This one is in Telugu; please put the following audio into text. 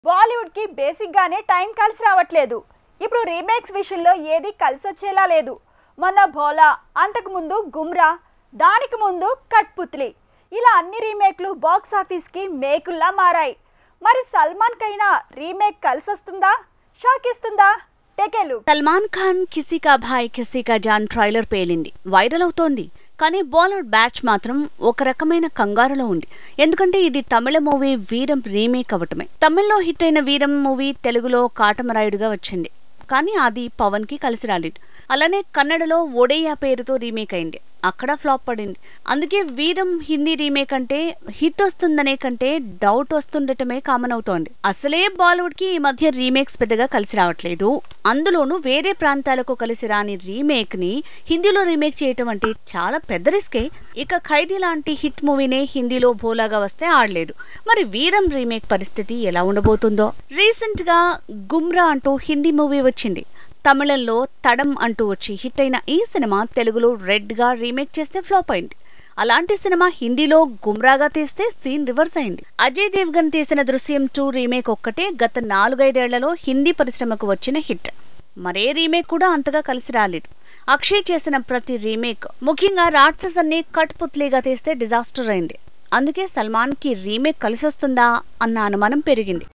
బాలీవుడ్ కి బేసిక్ గానే టైం కలిసి రావట్లేదు ఇప్పుడు రీమేక్స్ విషయంలో ఏది కలిసి వచ్చేలా లేదు మొన్న భోలా అంతకు ముందు గుమ్రా దానికి ముందు కట్పుత్లి ఇలా అన్ని రీమేక్లు బాక్స్ ఆఫీస్ కి మేకుల్లా మారాయి మరి సల్మాన్ కైనా రీమేక్ కలిసి వస్తుందా షాక్ ఇస్తుందా టెకెలు సల్మాన్ ఖాన్ కిసీ కా భాయ్ కిసీ కా జాన్ ట్రైలర్ పేలింది వైరల్ అవుతోంది కానీ బాలీవుడ్ బ్యాచ్ మాత్రం ఒక రకమైన కంగారులో ఉంది ఎందుకంటే ఇది తమిళ మూవీ వీరం రీమేక్ అవటమే తమిళ్లో హిట్ అయిన వీరం మూవీ తెలుగులో కాటమరాయుడుగా వచ్చింది కానీ అది పవన్ కి కలిసి రాలేదు అలానే కన్నడలో ఒడేయా పేరుతో రీమేక్ అయింది అక్కడ ఫ్లాప్ పడింది అందుకే వీరం హిందీ రీమేక్ అంటే హిట్ వస్తుందనే కంటే డౌట్ వస్తుండటమే కామన్ అవుతోంది అసలే బాలీవుడ్ కి ఈ మధ్య రీమేక్స్ పెద్దగా కలిసి రావట్లేదు అందులోనూ వేరే ప్రాంతాలకు కలిసి రాని రీమేక్ ని హిందీలో రీమేక్ చేయటం అంటే చాలా పెద్ద రిస్కే ఇక ఖైదీ లాంటి హిట్ మూవీనే హిందీలో భోలాగా వస్తే ఆడలేదు మరి వీరం రీమేక్ పరిస్థితి ఎలా ఉండబోతుందో రీసెంట్ గా గుమ్రా అంటూ హిందీ మూవీ వచ్చింది తమిళంలో తడం అంటూ వచ్చి హిట్ అయిన ఈ సినిమా తెలుగులో రెడ్ గా రీమేక్ చేస్తే ఫ్లాప్ అయింది అలాంటి సినిమా హిందీలో గుమ్రాగా తీస్తే సీన్ రివర్స్ అయింది అజయ్ దేవ్గన్ తీసిన దృశ్యం టూ రీమేక్ ఒక్కటే గత నాలుగైదేళ్లలో హిందీ పరిశ్రమకు వచ్చిన హిట్ మరే రీమేక్ కూడా అంతగా కలిసి రాలేదు అక్షయ్ చేసిన ప్రతి రీమేక్ ముఖ్యంగా రాక్షసన్ని కట్ పుత్లీగా తీస్తే డిజాస్టర్ అయింది అందుకే సల్మాన్ కి రీమేక్ కలిసొస్తుందా అన్న అనుమానం పెరిగింది